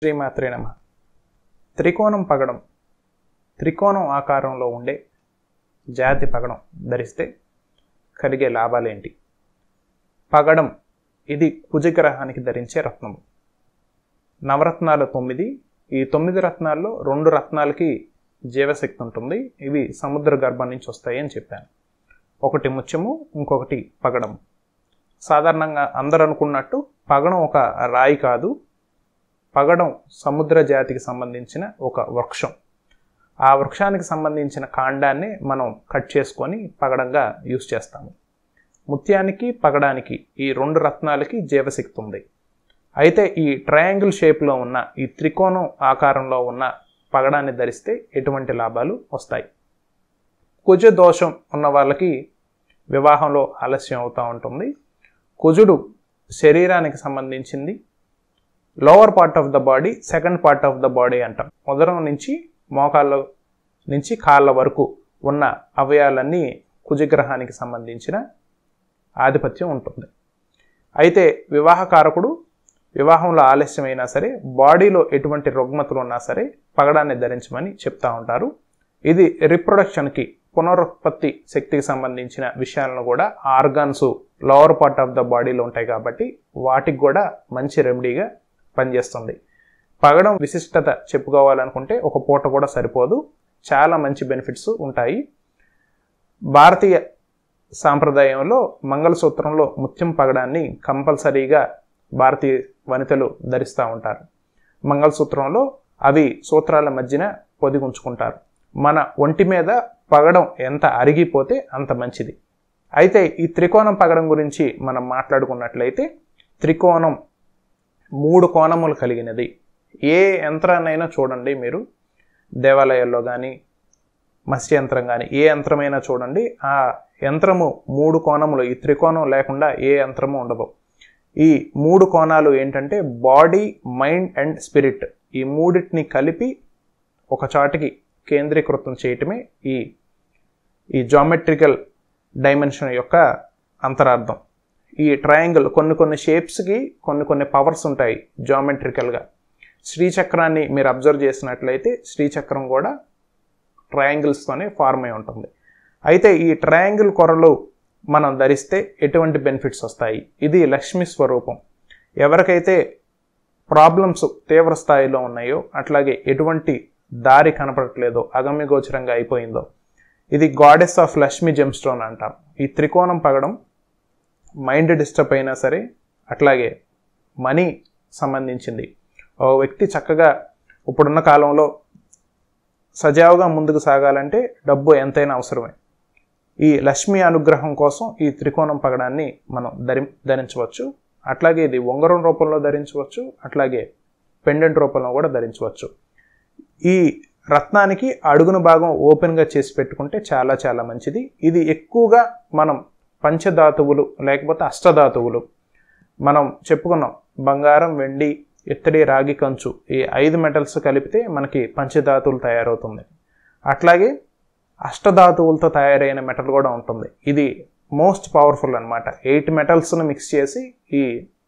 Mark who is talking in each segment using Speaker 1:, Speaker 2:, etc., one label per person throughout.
Speaker 1: శ్రీమాత్రే నమ త్రికోణం పగడం త్రికోణం ఆకారంలో ఉండే జాతి పగడం ధరిస్తే కలిగే లాభాలేంటి పగడం ఇది కుజగ్రహానికి ధరించే రత్నము నవరత్నాలు తొమ్మిది ఈ తొమ్మిది రత్నాల్లో రెండు రత్నాలకి జీవశక్తి ఉంటుంది ఇవి సముద్ర గర్భం నుంచి వస్తాయి అని చెప్పాను ఒకటి ముత్యము ఇంకొకటి పగడం సాధారణంగా అందరు అనుకున్నట్టు పగడం ఒక రాయి కాదు పగడం సముద్ర జాతికి సంబంధించిన ఒక వృక్షం ఆ వృక్షానికి సంబంధించిన కాండాన్ని మనం కట్ చేసుకొని పగడంగా యూస్ చేస్తాము ముత్యానికి పగడానికి ఈ రెండు రత్నాలకి జీవశక్తి ఉంది అయితే ఈ ట్రయాంగిల్ షేప్లో ఉన్న ఈ త్రికోణం ఆకారంలో ఉన్న పగడాన్ని ధరిస్తే ఎటువంటి లాభాలు వస్తాయి కుజ దోషం ఉన్న వాళ్ళకి వివాహంలో ఆలస్యం అవుతూ ఉంటుంది కుజుడు శరీరానికి సంబంధించింది lower part of the body second part of the body అంటాం ఉదరం నుంచి మోకాళ్ళ నుంచి కాళ్ళ వరకు ఉన్న అవయాలన్నీ కుజగ్రహానికి సంబంధించిన ఆధిపత్యం ఉంటుంది అయితే వివాహకారకుడు వివాహంలో ఆలస్యమైనా సరే బాడీలో ఎటువంటి రుగ్మతలు ఉన్నా సరే పగడాన్ని ధరించమని చెప్తా ఉంటారు ఇది రిప్రొడక్షన్కి పునరుత్పత్తి శక్తికి సంబంధించిన విషయాలను కూడా organs lower part of the బాడీలో ఉంటాయి కాబట్టి వాటికి కూడా మంచి రెమెడీగా పనిచేస్తుంది పగడం విశిష్టత చెప్పుకోవాలనుకుంటే ఒక పూట కూడా సరిపోదు చాలా మంచి బెనిఫిట్స్ ఉంటాయి భారతీయ సాంప్రదాయంలో మంగళసూత్రంలో ముత్యం పగడాన్ని కంపల్సరీగా భారతీయ వనితలు ధరిస్తూ ఉంటారు మంగళసూత్రంలో అవి సూత్రాల మధ్యన పొదిగుంచుకుంటారు మన ఒంటి మీద పగడం ఎంత అరిగిపోతే అంత మంచిది అయితే ఈ త్రికోణం పగడం గురించి మనం మాట్లాడుకున్నట్లయితే త్రికోణం మూడు కోణములు కలిగినది ఏ యంత్రాన్నైనా చూడండి మీరు దేవాలయాల్లో కానీ మత్స్య యంత్రం కానీ ఏ యంత్రమైనా చూడండి ఆ యంత్రము మూడు కోణములు ఈ త్రికోణం లేకుండా ఏ యంత్రము ఉండదు ఈ మూడు కోణాలు ఏంటంటే బాడీ మైండ్ అండ్ స్పిరిట్ ఈ మూడింటిని కలిపి ఒక చాటికి కేంద్రీకృతం చేయటమే ఈ ఈ జామెట్రికల్ డైమెన్షన్ యొక్క అంతరార్థం ఈ ట్రయాంగిల్ కొన్ని కొన్ని షేప్స్కి కొన్ని కొన్ని పవర్స్ ఉంటాయి జామెట్రికల్గా శ్రీచక్రాన్ని మీరు అబ్జర్వ్ చేసినట్లయితే శ్రీచక్రం కూడా ట్రయాంగిల్స్తోనే ఫార్మ్ అయి ఉంటుంది అయితే ఈ ట్రయాంగిల్ కొరలు మనం ధరిస్తే ఎటువంటి బెనిఫిట్స్ వస్తాయి ఇది లక్ష్మీ స్వరూపం ఎవరికైతే ప్రాబ్లమ్స్ తీవ్ర స్థాయిలో ఉన్నాయో అట్లాగే ఎటువంటి దారి కనపడట్లేదో అగమ్యగోచరంగా అయిపోయిందో ఇది goddess of Lakshmi gem stone అంటాం ఈ త్రికోణం పగడం మైండ్ డిస్టర్బ్ అయినా సరే అట్లాగే మనీ సంబంధించింది ఓ వ్యక్తి చక్కగా ఇప్పుడున్న కాలంలో సజావుగా ముందుకు సాగాలంటే డబ్బు ఎంతైనా అవసరమే ఈ లక్ష్మీ అనుగ్రహం కోసం ఈ త్రికోణం పగడాన్ని మనం ధరి ధరించవచ్చు అట్లాగే ఇది ఉంగరం రూపంలో ధరించవచ్చు అట్లాగే పెండెంట్ రూపంలో కూడా ధరించవచ్చు ఈ రత్నానికి అడుగున భాగం ఓపెన్గా చేసి పెట్టుకుంటే చాలా చాలా మంచిది ఇది ఎక్కువగా మనం పంచధాతువులు లేకపోతే అష్టధాతువులు మనం చెప్పుకున్నాం బంగారం వెండి ఇత్తడి రాగి కంచు ఈ ఐదు మెటల్స్ కలిపితే మనకి పంచధాతువులు తయారవుతుంది అట్లాగే అష్టధాతువులతో తయారైన మెటల్ కూడా ఉంటుంది ఇది మోస్ట్ పవర్ఫుల్ అనమాట ఎయిట్ మెటల్స్ను మిక్స్ చేసి ఈ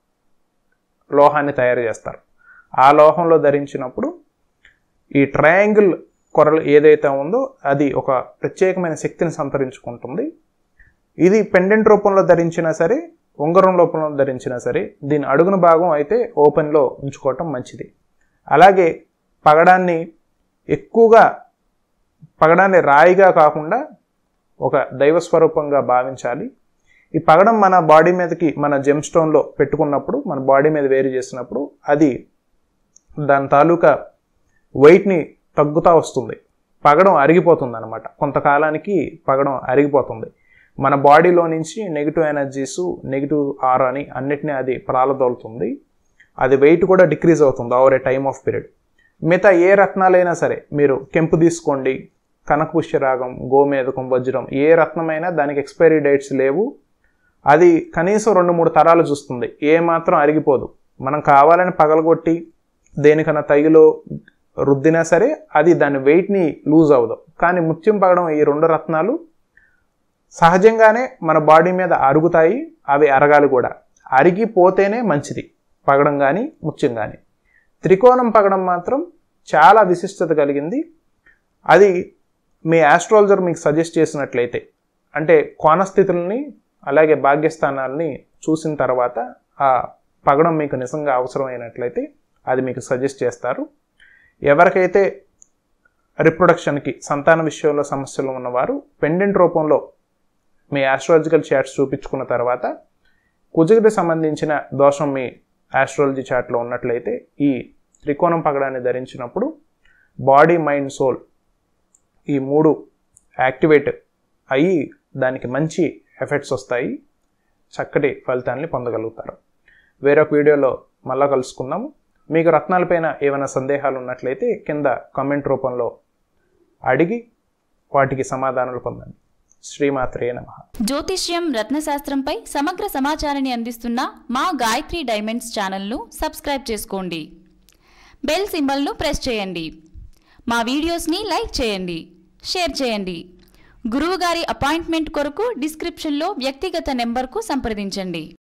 Speaker 1: లోహాన్ని తయారు చేస్తారు ఆ లోహంలో ధరించినప్పుడు ఈ ట్రయాంగిల్ కొరలు ఏదైతే ఉందో అది ఒక ప్రత్యేకమైన శక్తిని సంతరించుకుంటుంది ఇది పెండెంట్ రూపంలో ధరించినా సరే ఉంగరం రూపంలో ధరించినా సరే దీని అడుగున భాగం అయితే ఓపెన్లో ఉంచుకోవటం మంచిది అలాగే పగడాన్ని ఎక్కువగా పగడాన్ని రాయిగా కాకుండా ఒక దైవ స్వరూపంగా భావించాలి ఈ పగడం మన బాడీ మీదకి మన జెమ్ స్టోన్లో పెట్టుకున్నప్పుడు మన బాడీ మీద వేరు చేసినప్పుడు అది దాని తాలూకా వెయిట్ని తగ్గుతూ వస్తుంది పగడం అరిగిపోతుంది అనమాట కొంతకాలానికి పగడం అరిగిపోతుంది మన బాడీలో నుంచి నెగిటివ్ ఎనర్జీస్ నెగిటివ్ ఆరాని అన్నిటినీ అది ప్రాలదోలుతుంది అది వెయిట్ కూడా డిక్రీజ్ అవుతుంది over a time of period మిగతా ఏ రత్నాలైనా సరే మీరు కెంపు తీసుకోండి కనకపుష్యరాగం గోమేధకం వజ్రం ఏ రత్నమైనా దానికి ఎక్స్పైరీ డేట్స్ లేవు అది కనీసం రెండు మూడు తరాలు చూస్తుంది ఏ మాత్రం అరిగిపోదు మనం కావాలని పగలగొట్టి దేనికన్నా తగిలో రుద్దినా సరే అది దాని వెయిట్ని లూజ్ అవ్వదు కానీ ముత్యం పగడం ఈ రెండు రత్నాలు సహజంగానే మన బాడీ మీద అరుగుతాయి అవి అరగాలి కూడా అరిగిపోతేనే మంచిది పగడం కానీ ముత్యం కానీ త్రికోణం పగడం మాత్రం చాలా విశిష్టత కలిగింది అది మీ ఆస్ట్రాలజర్ మీకు సజెస్ట్ చేసినట్లయితే అంటే కోణస్థితుల్ని అలాగే భాగ్యస్థానాల్ని చూసిన తర్వాత ఆ పగడం మీకు నిజంగా అవసరమైనట్లయితే అది మీకు సజెస్ట్ చేస్తారు ఎవరికైతే రిప్రొడక్షన్కి సంతాన విషయంలో సమస్యలు ఉన్నవారు పెండెంట్ రూపంలో మీ ఆస్ట్రాలజికల్ చార్ట్స్ చూపించుకున్న తర్వాత కుజుడికి సంబంధించిన దోషం మీ ఆస్ట్రాలజీ చార్ట్లో ఉన్నట్లయితే ఈ త్రికోణం పగడాన్ని ధరించినప్పుడు బాడీ మైండ్ సోల్ ఈ మూడు యాక్టివేట్ అయ్యి దానికి మంచి ఎఫెక్ట్స్ వస్తాయి చక్కటి ఫలితాన్ని పొందగలుగుతారు వేరొక వీడియోలో మళ్ళా కలుసుకుందాము మీకు రత్నాలపైన ఏమైనా సందేహాలు ఉన్నట్లయితే కింద కామెంట్ రూపంలో అడిగి వాటికి సమాధానాలు పొందండి శ్రీమాత్రే నమ
Speaker 2: జ్యోతిష్యం రత్నశాస్త్రంపై సమగ్ర సమాచారాన్ని అందిస్తున్న మా గాయత్రి డైమండ్స్ ఛానల్ను సబ్స్క్రైబ్ చేసుకోండి బెల్ సింబల్ను ప్రెస్ చేయండి మా వీడియోస్ని లైక్ చేయండి షేర్ చేయండి గురువుగారి అపాయింట్మెంట్ కొరకు డిస్క్రిప్షన్లో వ్యక్తిగత నెంబర్కు సంప్రదించండి